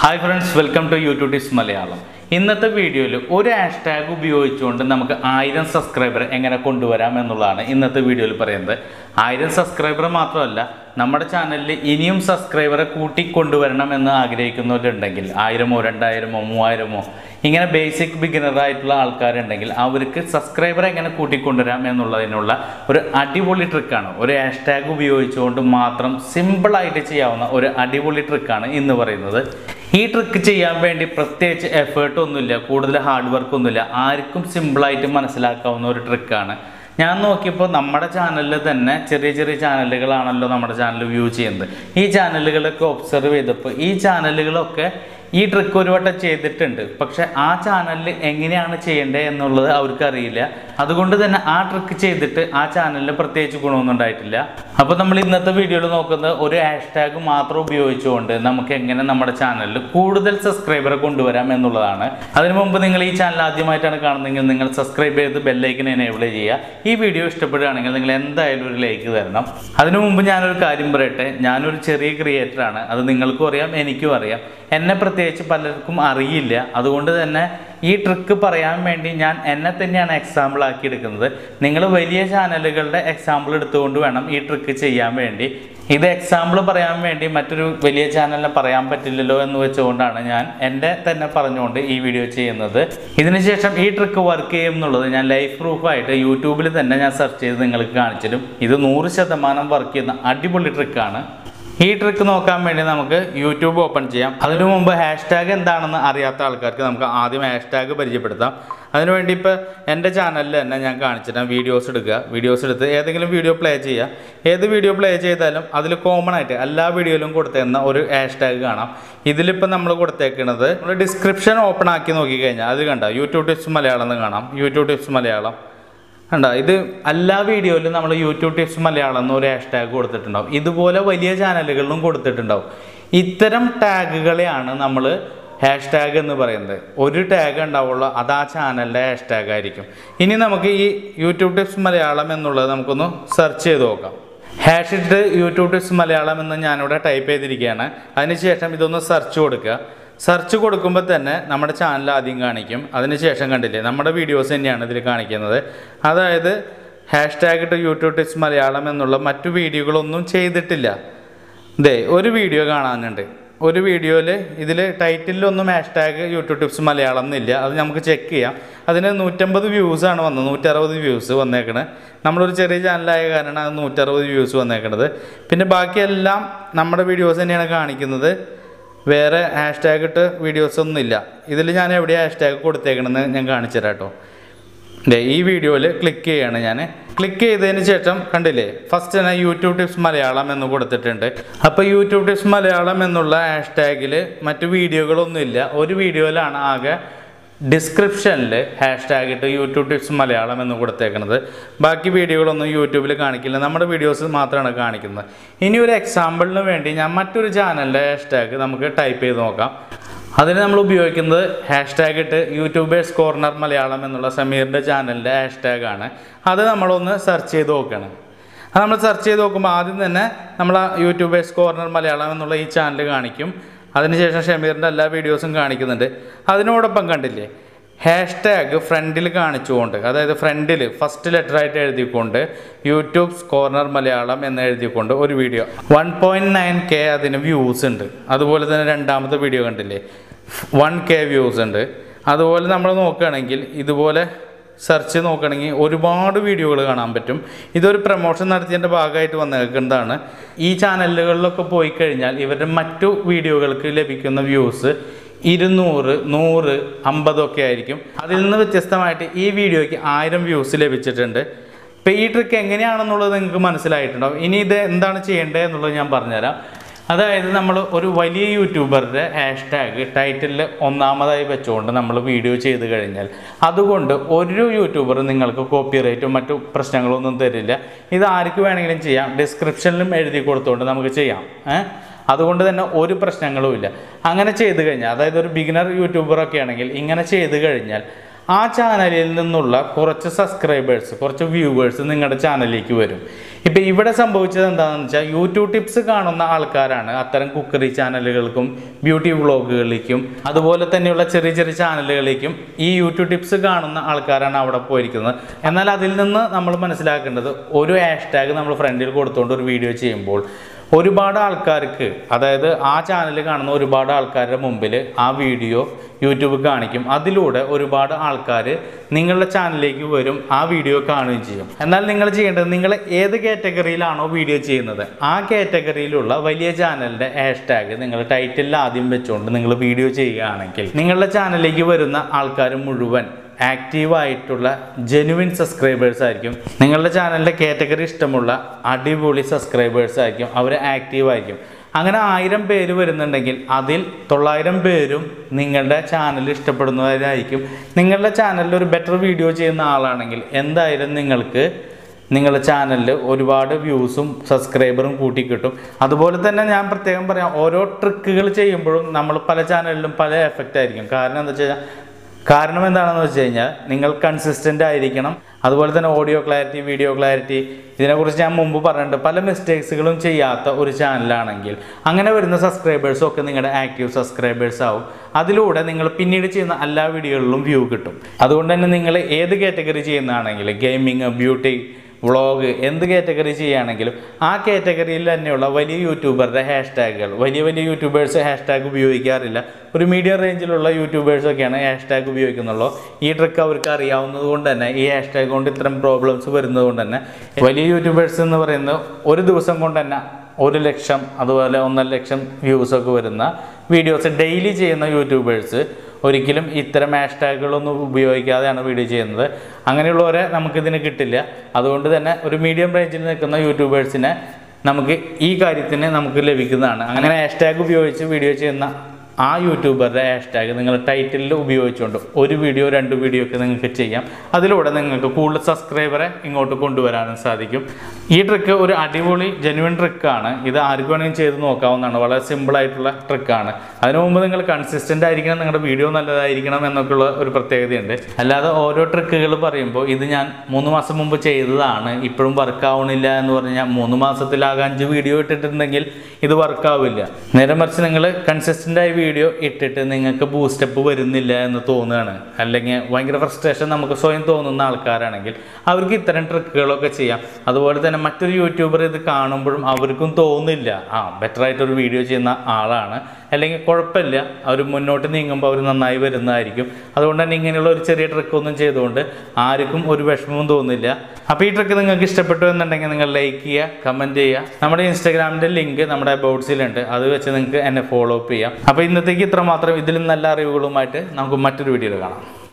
hi friends welcome to YouTube tips Malayalam ഇന്നത്തെ വീഡിയോയിൽ ഒരു ഹാഷ്ടാഗ് ഉപയോഗിച്ചുകൊണ്ട് നമുക്ക് ആയിരം സബ്സ്ക്രൈബർ എങ്ങനെ കൊണ്ടുവരാം എന്നുള്ളതാണ് ഇന്നത്തെ വീഡിയോയിൽ പറയുന്നത് ആയിരം സബ്സ്ക്രൈബർ മാത്രമല്ല നമ്മുടെ ചാനലിൽ ഇനിയും സബ്സ്ക്രൈബറെ കൂട്ടി കൊണ്ടുവരണം എന്ന് ആഗ്രഹിക്കുന്നവരുണ്ടെങ്കിൽ ആയിരമോ രണ്ടായിരമോ മൂവായിരമോ ഇങ്ങനെ ബേസിക് ബിഗിനർ ആയിട്ടുള്ള ആൾക്കാരുണ്ടെങ്കിൽ അവർക്ക് സബ്സ്ക്രൈബറെ എങ്ങനെ കൂട്ടിക്കൊണ്ടുവരാം എന്നുള്ളതിനുള്ള ഒരു അടിപൊളി ട്രിക്കാണ് ഒരു ഹാഷ്ടാഗ് ഉപയോഗിച്ചുകൊണ്ട് മാത്രം സിമ്പിളായിട്ട് ചെയ്യാവുന്ന ഒരു അടിപൊളി ട്രിക്കാണ് ഇന്ന് പറയുന്നത് ഈ ട്രിക്ക് ചെയ്യാൻ വേണ്ടി പ്രത്യേകിച്ച് എഫേർട്ട് ഒന്നുമില്ല കൂടുതൽ ഹാർഡ് വർക്ക് ഒന്നുമില്ല ആർക്കും സിമ്പിളായിട്ട് മനസ്സിലാക്കാവുന്ന ഒരു ട്രിക്കാണ് ഞാൻ നോക്കിയപ്പോൾ നമ്മുടെ ചാനലിൽ തന്നെ ചെറിയ ചെറിയ ചാനലുകളാണല്ലോ നമ്മുടെ ചാനൽ വ്യൂ ചെയ്യുന്നത് ഈ ചാനലുകളൊക്കെ ഒബ്സർവ് ചെയ്തപ്പോൾ ഈ ചാനലുകളൊക്കെ ഈ ട്രിക്ക് ഒരു വട്ടം ചെയ്തിട്ടുണ്ട് പക്ഷെ ആ ചാനലിൽ എങ്ങനെയാണ് ചെയ്യേണ്ടത് എന്നുള്ളത് അവർക്ക് അറിയില്ല അതുകൊണ്ട് തന്നെ ആ ട്രിക്ക് ചെയ്തിട്ട് ആ ചാനലിൽ പ്രത്യേകിച്ച് ഗുണമൊന്നും ഉണ്ടായിട്ടില്ല അപ്പോൾ നമ്മൾ ഇന്നത്തെ വീഡിയോയിൽ നോക്കുന്നത് ഒരു ഹാഷ്ടാഗ് മാത്രം ഉപയോഗിച്ചുകൊണ്ട് നമുക്ക് എങ്ങനെ നമ്മുടെ ചാനലിൽ കൂടുതൽ സബ്സ്ക്രൈബറെ കൊണ്ടുവരാം എന്നുള്ളതാണ് അതിനു മുമ്പ് നിങ്ങൾ ഈ ചാനൽ ആദ്യമായിട്ടാണ് കാണുന്നതെങ്കിൽ നിങ്ങൾ സബ്സ്ക്രൈബ് ചെയ്ത് ബെല്ലൈക്കൻ എനേബിൾ ചെയ്യുക ഈ വീഡിയോ ഇഷ്ടപ്പെടുകയാണെങ്കിൽ നിങ്ങൾ എന്തായാലും ഒരു ലൈക്ക് തരണം അതിനു മുമ്പ് ഞാനൊരു കാര്യം പറയട്ടെ ഞാനൊരു ചെറിയ ക്രിയേറ്ററാണ് അത് നിങ്ങൾക്കും അറിയാം എനിക്കും അറിയാം എന്നെ പ്രത്യേകിച്ച് പലർക്കും അറിയില്ല അതുകൊണ്ട് തന്നെ ഈ ട്രിക്ക് പറയാൻ വേണ്ടി ഞാൻ എന്നെ തന്നെയാണ് എക്സാമ്പിൾ ആക്കി എടുക്കുന്നത് നിങ്ങൾ വലിയ ചാനലുകളുടെ എക്സാമ്പിൾ എടുത്തുകൊണ്ട് വേണം ഈ ട്രിക്ക് ചെയ്യാൻ വേണ്ടി ഇത് എക്സാമ്പിൾ പറയാൻ വേണ്ടി മറ്റൊരു വലിയ ചാനലിനെ പറയാൻ പറ്റില്ലല്ലോ എന്ന് വെച്ചുകൊണ്ടാണ് ഞാൻ എൻ്റെ തന്നെ പറഞ്ഞുകൊണ്ട് ഈ വീഡിയോ ചെയ്യുന്നത് ഇതിനുശേഷം ഈ ട്രിക്ക് വർക്ക് ചെയ്യും എന്നുള്ളത് ഞാൻ ലൈഫ് പ്രൂഫായിട്ട് യൂട്യൂബിൽ തന്നെ ഞാൻ സെർച്ച് ചെയ്ത് നിങ്ങൾക്ക് കാണിച്ചിരും ഇത് നൂറ് ശതമാനം വർക്ക് ചെയ്യുന്ന അടിപൊളി ട്രിക്കാണ് ഈ ട്രിക്ക് നോക്കാൻ വേണ്ടി നമുക്ക് യൂട്യൂബ് ഓപ്പൺ ചെയ്യാം അതിനു മുമ്പ് ഹാഷ്ടാഗ് എന്താണെന്ന് അറിയാത്ത ആൾക്കാർക്ക് നമുക്ക് ആദ്യം ഹാഷ്ടാഗ് പരിചയപ്പെടുത്താം അതിനുവേണ്ടി ഇപ്പോൾ എൻ്റെ ചാനലിൽ തന്നെ ഞാൻ കാണിച്ചിട്ടാണ് വീഡിയോസ് എടുക്കുക വീഡിയോസ് എടുത്ത് ഏതെങ്കിലും വീഡിയോ പ്ലേ ചെയ്യുക ഏത് വീഡിയോ പ്ലേ ചെയ്താലും അതിൽ കോമൺ ആയിട്ട് എല്ലാ വീഡിയോയിലും കൊടുത്തേക്കുന്ന ഒരു ഹാഷ്ടാഗ് കാണാം ഇതിലിപ്പോൾ നമ്മൾ കൊടുത്തേക്കുന്നത് നമ്മൾ ഡിസ്ക്രിപ്ഷൻ ഓപ്പൺ ആക്കി നോക്കിക്കഴിഞ്ഞാൽ അത് കണ്ട യൂട്യൂബ് ടിപ്സ് മലയാളം എന്ന് കാണാം യൂട്യൂബ് ടിപ്സ് മലയാളം കണ്ട ഇത് എല്ലാ വീഡിയോയിലും നമ്മൾ യൂട്യൂബ് ടിപ്സ് മലയാളം എന്നൊരു ഹാഷ്ടാഗ് കൊടുത്തിട്ടുണ്ടാവും ഇതുപോലെ വലിയ ചാനലുകളിലും കൊടുത്തിട്ടുണ്ടാവും ഇത്തരം ടാഗുകളെയാണ് നമ്മൾ ഹാഷ്ടാഗ് എന്ന് പറയുന്നത് ഒരു ടാഗ് ഉണ്ടാവുള്ളൂ അത് ആ ചാനലിൻ്റെ ഹാഷ്ടാഗ് ആയിരിക്കും ഇനി നമുക്ക് ഈ യൂട്യൂബ് ടിപ്സ് മലയാളം എന്നുള്ളത് നമുക്കൊന്ന് സെർച്ച് ചെയ്ത് നോക്കാം ഹാഷ് ഇട്ട് യൂട്യൂബ് ടിപ്സ് മലയാളം എന്ന് ഞാനിവിടെ ടൈപ്പ് ചെയ്തിരിക്കുകയാണ് അതിനുശേഷം ഇതൊന്ന് സെർച്ച് കൊടുക്കുക സെർച്ച് കൊടുക്കുമ്പോൾ തന്നെ നമ്മുടെ ചാനൽ ആദ്യം കാണിക്കും അതിനുശേഷം കണ്ടില്ലേ നമ്മുടെ വീഡിയോസ് തന്നെയാണ് ഇതിൽ കാണിക്കുന്നത് അതായത് ഹാഷ്ടാഗ് ഇട്ട് യൂട്യൂബ് ടിപ്സ് മലയാളം എന്നുള്ള മറ്റു വീഡിയോകളൊന്നും ചെയ്തിട്ടില്ല ദേ ഒരു വീഡിയോ കാണാനുണ്ട് ഒരു വീഡിയോയിൽ ഇതിൽ ടൈറ്റിലൊന്നും ഹാഷ്ടാഗ് യൂട്യൂബ് ടിപ്സ് മലയാളം എന്നില്ല അത് നമുക്ക് ചെക്ക് ചെയ്യാം അതിന് നൂറ്റമ്പത് വ്യൂസാണ് വന്നത് നൂറ്ററുപത് വ്യൂസ് വന്നേക്കണത് നമ്മളൊരു ചെറിയ ചാനലായ കാരണം അത് നൂറ്ററുപത് വ്യൂസ് വന്നേക്കണത് പിന്നെ ബാക്കിയെല്ലാം നമ്മുടെ വീഡിയോസ് തന്നെയാണ് കാണിക്കുന്നത് വേറെ ഹാഷ്ടാഗ് ഇട്ട് വീഡിയോസ് ഒന്നും ഇല്ല ഇതിൽ ഞാൻ എവിടെയാണ് ഹാഷ്ടാഗ് കൊടുത്തേക്കണമെന്ന് ഞാൻ കാണിച്ചു തരാം കേട്ടോ ദേ ഈ വീഡിയോയിൽ ക്ലിക്ക് ചെയ്യാണ് ഞാൻ ക്ലിക്ക് ചെയ്തതിന് ശേഷം കണ്ടില്ലേ ഫസ്റ്റ് തന്നെ യൂട്യൂബ് ടിപ്സ് മലയാളം എന്ന് കൊടുത്തിട്ടുണ്ട് അപ്പോൾ യൂട്യൂബ് ടിപ്സ് മലയാളം എന്നുള്ള ഹാഷ്ടാഗിൽ മറ്റു വീഡിയോകളൊന്നുമില്ല ഒരു വീഡിയോയിലാണ് ആകെ ഡിസ്ക്രിപ്ഷനിൽ ഹാഷ്ടാഗ് ഇട്ട് യൂട്യൂബ് ടിപ്സ് മലയാളം എന്ന് കൊടുത്തേക്കുന്നത് ബാക്കി വീഡിയോകളൊന്നും യൂട്യൂബിൽ കാണിക്കില്ല നമ്മുടെ വീഡിയോസ് മാത്രമാണ് കാണിക്കുന്നത് ഇനി ഒരു എക്സാമ്പിളിന് വേണ്ടി ഞാൻ മറ്റൊരു ചാനലിൻ്റെ ഹാഷ്ടാഗ് നമുക്ക് ടൈപ്പ് ചെയ്ത് നോക്കാം അതിന് നമ്മൾ ഉപയോഗിക്കുന്നത് ഹാഷ്ടാഗ് ഇട്ട് യൂട്യൂബേഴ്സ് കോർണർ മലയാളം എന്നുള്ള സമീറിൻ്റെ ചാനലിൻ്റെ ഹാഷ്ടാഗ് ആണ് അത് നമ്മളൊന്ന് സെർച്ച് ചെയ്ത് നോക്കണം അത് നമ്മൾ സെർച്ച് ചെയ്ത് നോക്കുമ്പോൾ ആദ്യം തന്നെ നമ്മൾ ആ യൂട്യൂബേഴ്സ് കോർണർ മലയാളം എന്നുള്ള ഈ ചാനൽ കാണിക്കും അതിനുശേഷം ഷമീറിൻ്റെ എല്ലാ വീഡിയോസും കാണിക്കുന്നുണ്ട് അതിനോടൊപ്പം കണ്ടില്ലേ ഹാഷ്ടാഗ് ഫ്രണ്ടിൽ കാണിച്ചുകൊണ്ട് അതായത് ഫ്രണ്ടിൽ ഫസ്റ്റ് ലെറ്റർ ആയിട്ട് എഴുതിക്കൊണ്ട് യൂട്യൂബ്സ് കോർണർ മലയാളം എന്ന് എഴുതിക്കൊണ്ട് ഒരു video one point nine K അതിന് വ്യൂസ് ഉണ്ട് അതുപോലെ തന്നെ രണ്ടാമത്തെ വീഡിയോ കണ്ടില്ലേ വൺ കെ വ്യൂസ് ഉണ്ട് അതുപോലെ നമ്മൾ നോക്കുകയാണെങ്കിൽ ഇതുപോലെ സെർച്ച് നോക്കുകയാണെങ്കിൽ ഒരുപാട് വീഡിയോകൾ കാണാൻ പറ്റും ഇതൊരു പ്രൊമോഷൻ നടത്തിയതിൻ്റെ ഭാഗമായിട്ട് വന്നേക്കുന്നതാണ് ഈ ചാനലുകളിലൊക്കെ പോയി കഴിഞ്ഞാൽ ഇവരുടെ മറ്റു വീഡിയോകൾക്ക് ലഭിക്കുന്ന വ്യൂസ് ഇരുന്നൂറ് നൂറ് അമ്പതൊക്കെ ആയിരിക്കും അതിൽ നിന്ന് വ്യത്യസ്തമായിട്ട് ഈ വീഡിയോയ്ക്ക് ആയിരം വ്യൂസ് ലഭിച്ചിട്ടുണ്ട് ഇപ്പോൾ ഈ ട്രിക്ക് എങ്ങനെയാണെന്നുള്ളത് നിങ്ങൾക്ക് മനസ്സിലായിട്ടുണ്ടാവും ഇനി ഇത് എന്താണ് ചെയ്യേണ്ടത് എന്നുള്ളത് ഞാൻ പറഞ്ഞുതരാം അതായത് നമ്മൾ ഒരു വലിയ യൂട്യൂബറുടെ ഹാഷ്ടാഗ് ടൈറ്റിലിൽ ഒന്നാമതായി വെച്ചുകൊണ്ട് നമ്മൾ വീഡിയോ ചെയ്ത് കഴിഞ്ഞാൽ അതുകൊണ്ട് ഒരു യൂട്യൂബർ നിങ്ങൾക്ക് കോപ്പിറൈറ്റും മറ്റു പ്രശ്നങ്ങളൊന്നും തരില്ല ഇത് ആർക്ക് വേണമെങ്കിലും ചെയ്യാം ഡിസ്ക്രിപ്ഷനിലും എഴുതി കൊടുത്തുകൊണ്ട് നമുക്ക് ചെയ്യാം ഏഹ് അതുകൊണ്ട് തന്നെ ഒരു പ്രശ്നങ്ങളും ഇല്ല അങ്ങനെ ചെയ്ത് കഴിഞ്ഞാൽ അതായത് ഒരു ബിഗിനർ യൂട്യൂബറൊക്കെ ആണെങ്കിൽ ഇങ്ങനെ ചെയ്ത് കഴിഞ്ഞാൽ ആ ചാനലിൽ നിന്നുള്ള കുറച്ച് സബ്സ്ക്രൈബേഴ്സ് കുറച്ച് വ്യൂവേഴ്സ് നിങ്ങളുടെ ചാനലിലേക്ക് വരും ഇപ്പം ഇവിടെ സംഭവിച്ചത് എന്താണെന്ന് വെച്ചാൽ യൂട്യൂബ് ടിപ്സ് കാണുന്ന ആൾക്കാരാണ് അത്തരം കുക്കറി ചാനലുകൾക്കും ബ്യൂട്ടി വ്ളോഗുകളിലേക്കും അതുപോലെ തന്നെയുള്ള ചെറിയ ചെറിയ ചാനലുകളിലേക്കും ഈ യൂട്യൂബ് ടിപ്സ് കാണുന്ന ആൾക്കാരാണ് അവിടെ പോയിരിക്കുന്നത് എന്നാൽ അതിൽ നിന്ന് നമ്മൾ മനസ്സിലാക്കേണ്ടത് ഒരു ഹാഷ്ടാഗ് നമ്മൾ ഫ്രണ്ടിൽ കൊടുത്തുകൊണ്ട് ഒരു വീഡിയോ ചെയ്യുമ്പോൾ ഒരുപാട് ആൾക്കാർക്ക് അതായത് ആ ചാനൽ കാണുന്ന ഒരുപാട് ആൾക്കാരുടെ മുമ്പിൽ ആ വീഡിയോ യൂട്യൂബ് കാണിക്കും അതിലൂടെ ഒരുപാട് ആൾക്കാർ നിങ്ങളുടെ ചാനലിലേക്ക് വരും ആ വീഡിയോ കാണുകയും ചെയ്യും എന്നാൽ നിങ്ങൾ ചെയ്യേണ്ടത് നിങ്ങൾ ഏത് കാറ്റഗറിയിലാണോ വീഡിയോ ചെയ്യുന്നത് ആ കാറ്റഗറിയിലുള്ള വലിയ ചാനലിൻ്റെ ഹാഷ്ടാഗ് നിങ്ങൾ ടൈറ്റിൽ ആദ്യം വെച്ചുകൊണ്ട് നിങ്ങൾ വീഡിയോ ചെയ്യുകയാണെങ്കിൽ നിങ്ങളുടെ ചാനലിലേക്ക് വരുന്ന ആൾക്കാർ മുഴുവൻ ആക്റ്റീവായിട്ടുള്ള ജെനുവിൻ സബ്സ്ക്രൈബേഴ്സ് ആയിരിക്കും നിങ്ങളുടെ ചാനലിൻ്റെ കാറ്റഗറി ഇഷ്ടമുള്ള അടിപൊളി സബ്സ്ക്രൈബേഴ്സ് ആയിരിക്കും അവർ ആക്റ്റീവ് ആയിരിക്കും അങ്ങനെ ആയിരം പേര് വരുന്നുണ്ടെങ്കിൽ അതിൽ തൊള്ളായിരം പേരും നിങ്ങളുടെ ചാനൽ ഇഷ്ടപ്പെടുന്നവരായിരിക്കും നിങ്ങളുടെ ചാനലിൽ ഒരു ബെറ്റർ വീഡിയോ ചെയ്യുന്ന ആളാണെങ്കിൽ എന്തായാലും നിങ്ങൾക്ക് നിങ്ങളുടെ ചാനലിൽ ഒരുപാട് വ്യൂസും സബ്സ്ക്രൈബറും കൂട്ടിക്കിട്ടും അതുപോലെ തന്നെ ഞാൻ പ്രത്യേകം പറയാം ഓരോ ട്രിക്കുകൾ ചെയ്യുമ്പോഴും നമ്മൾ പല ചാനലിലും പല എഫക്റ്റ് ആയിരിക്കും കാരണം എന്താ വെച്ച് കഴിഞ്ഞാൽ കാരണം എന്താണെന്ന് വെച്ച് കഴിഞ്ഞാൽ നിങ്ങൾ കൺസിസ്റ്റൻ്റ് ആയിരിക്കണം അതുപോലെ തന്നെ ഓഡിയോ ക്ലാരിറ്റി വീഡിയോ ക്ലാരിറ്റി ഇതിനെക്കുറിച്ച് ഞാൻ മുമ്പ് പറഞ്ഞിട്ടുണ്ട് പല മിസ്റ്റേക്സുകളും ചെയ്യാത്ത ഒരു ചാനലാണെങ്കിൽ അങ്ങനെ വരുന്ന സബ്സ്ക്രൈബേഴ്സും ഒക്കെ നിങ്ങളുടെ ആക്റ്റീവ് സബ്സ്ക്രൈബേഴ്സ് ആവും അതിലൂടെ നിങ്ങൾ പിന്നീട് ചെയ്യുന്ന എല്ലാ വീഡിയോകളിലും വ്യൂ കിട്ടും അതുകൊണ്ട് തന്നെ നിങ്ങൾ ഏത് കാറ്റഗറി ചെയ്യുന്നതാണെങ്കിൽ ഗെയിമിങ് ബ്യൂട്ടി വ്ളോഗ് എന്ത് കാറ്റഗറി ചെയ്യുകയാണെങ്കിലും ആ കാറ്റഗറിയിൽ തന്നെയുള്ള വലിയ യൂട്യൂബറുടെ ഹാഷ്ടാഗുകൾ വലിയ വലിയ യൂട്യൂബേഴ്സ് ഹാഷ്ടാഗ് ഉപയോഗിക്കാറില്ല ഒരു മീഡിയം റേഞ്ചിലുള്ള യൂട്യൂബേഴ്സൊക്കെയാണ് ഹാഷ്ടാഗ് ഉപയോഗിക്കുന്നുള്ളൂ ഈ ട്രിക്ക് അവർക്ക് അറിയാവുന്നത് കൊണ്ട് തന്നെ ഈ ഹാഷ്ടാഗ് കൊണ്ട് ഇത്തരം പ്രോബ്ലംസ് വരുന്നത് കൊണ്ട് തന്നെ വലിയ യൂട്യൂബേഴ്സ് എന്ന് പറയുന്നത് ഒരു ദിവസം കൊണ്ട് തന്നെ ഒരു ലക്ഷം അതുപോലെ ഒന്നര ലക്ഷം വ്യൂസൊക്കെ വരുന്ന വീഡിയോസ് ഡെയിലി ചെയ്യുന്ന യൂട്യൂബേഴ്സ് ഒരിക്കലും ഇത്തരം ഹാഷ്ടാഗുകളൊന്നും ഉപയോഗിക്കാതെയാണ് വീഡിയോ ചെയ്യുന്നത് അങ്ങനെയുള്ളവരെ നമുക്കിതിന് കിട്ടില്ല അതുകൊണ്ട് തന്നെ ഒരു മീഡിയം റേഞ്ചിൽ നിൽക്കുന്ന യൂട്യൂബേഴ്സിനെ നമുക്ക് ഈ കാര്യത്തിന് നമുക്ക് ലഭിക്കുന്നതാണ് അങ്ങനെ ഹാഷ്ടാഗ് ഉപയോഗിച്ച് വീഡിയോ ചെയ്യുന്ന ആ യൂട്യൂബറുടെ ഹാഷ്ടാഗ് നിങ്ങൾ ടൈറ്റിലിൽ ഉപയോഗിച്ചുകൊണ്ട് ഒരു വീഡിയോ രണ്ട് വീഡിയോ ഒക്കെ നിങ്ങൾക്ക് ചെയ്യാം അതിലൂടെ നിങ്ങൾക്ക് കൂടുതൽ സബ്സ്ക്രൈബറെ ഇങ്ങോട്ട് കൊണ്ടുവരാനും സാധിക്കും ഈ ട്രിക്ക് ഒരു അടിപൊളി ജെനുവിൻ ട്രിക്കാണ് ഇത് ആർക്ക് വേണമെങ്കിലും ചെയ്ത് നോക്കാവുന്നതാണ് വളരെ സിമ്പിൾ ആയിട്ടുള്ള ട്രിക്കാണ് അതിനു മുമ്പ് നിങ്ങൾ കൺസിസ്റ്റൻ്റ് ആയിരിക്കണം നിങ്ങളുടെ വീഡിയോ നല്ലതായിരിക്കണം എന്നൊക്കെയുള്ള ഒരു പ്രത്യേകതയുണ്ട് അല്ലാതെ ഓരോ ട്രിക്കുകൾ പറയുമ്പോൾ ഇത് ഞാൻ മൂന്ന് മാസം മുമ്പ് ചെയ്തതാണ് ഇപ്പോഴും വർക്ക് ആവണില്ല എന്ന് പറഞ്ഞാൽ മൂന്ന് മാസത്തിലാകെ അഞ്ച് വീഡിയോ ഇട്ടിട്ടുണ്ടെങ്കിൽ ഇത് വർക്ക് ആവില്ല നേരെ മറിച്ച് നിങ്ങൾ കൺസിസ്റ്റൻ്റ് ആയി വീഡിയോ ഇട്ടിട്ട് നിങ്ങൾക്ക് ബൂസ്റ്റപ്പ് വരുന്നില്ല എന്ന് തോന്നുകയാണ് അല്ലെങ്കിൽ ഭയങ്കര ഫ്രസ്ട്രേഷൻ നമുക്ക് സ്വയം തോന്നുന്ന ആൾക്കാരാണെങ്കിൽ അവർക്ക് ഇത്തരം ട്രിക്കുകളൊക്കെ ചെയ്യാം അതുപോലെ തന്നെ മറ്റൊരു യൂട്യൂബർ ഇത് കാണുമ്പോഴും അവർക്കും തോന്നില്ല ആ ബെറ്റർ ആയിട്ടൊരു വീഡിയോ ചെയ്യുന്ന ആളാണ് അല്ലെങ്കിൽ കുഴപ്പമില്ല അവർ മുന്നോട്ട് നീങ്ങുമ്പോൾ അവർ നന്നായി വരുന്നതായിരിക്കും അതുകൊണ്ട് തന്നെ ഇങ്ങനെയുള്ള ഒരു ചെറിയ ട്രിക്കൊന്നും ചെയ്തുകൊണ്ട് ആർക്കും ഒരു വിഷമവും തോന്നില്ല അപ്പോൾ ഈ ട്രിക്ക് നിങ്ങൾക്ക് ഇഷ്ടപ്പെട്ടു എന്നുണ്ടെങ്കിൽ നിങ്ങൾ ലൈക്ക് ചെയ്യുക കമൻറ്റ് ചെയ്യുക നമ്മുടെ ഇൻസ്റ്റാഗ്രാമിൻ്റെ ലിങ്ക് നമ്മുടെ ബോർഡ്സിലുണ്ട് അത് വെച്ച് നിങ്ങൾക്ക് എന്നെ ഫോളോ അപ്പ് ചെയ്യാം അപ്പോൾ ഇന്നത്തേക്ക് ഇത്ര മാത്രം ഇതിലും നല്ല അറിവുകളുമായിട്ട് നമുക്ക് മറ്റൊരു വീഡിയോയിൽ കാണാം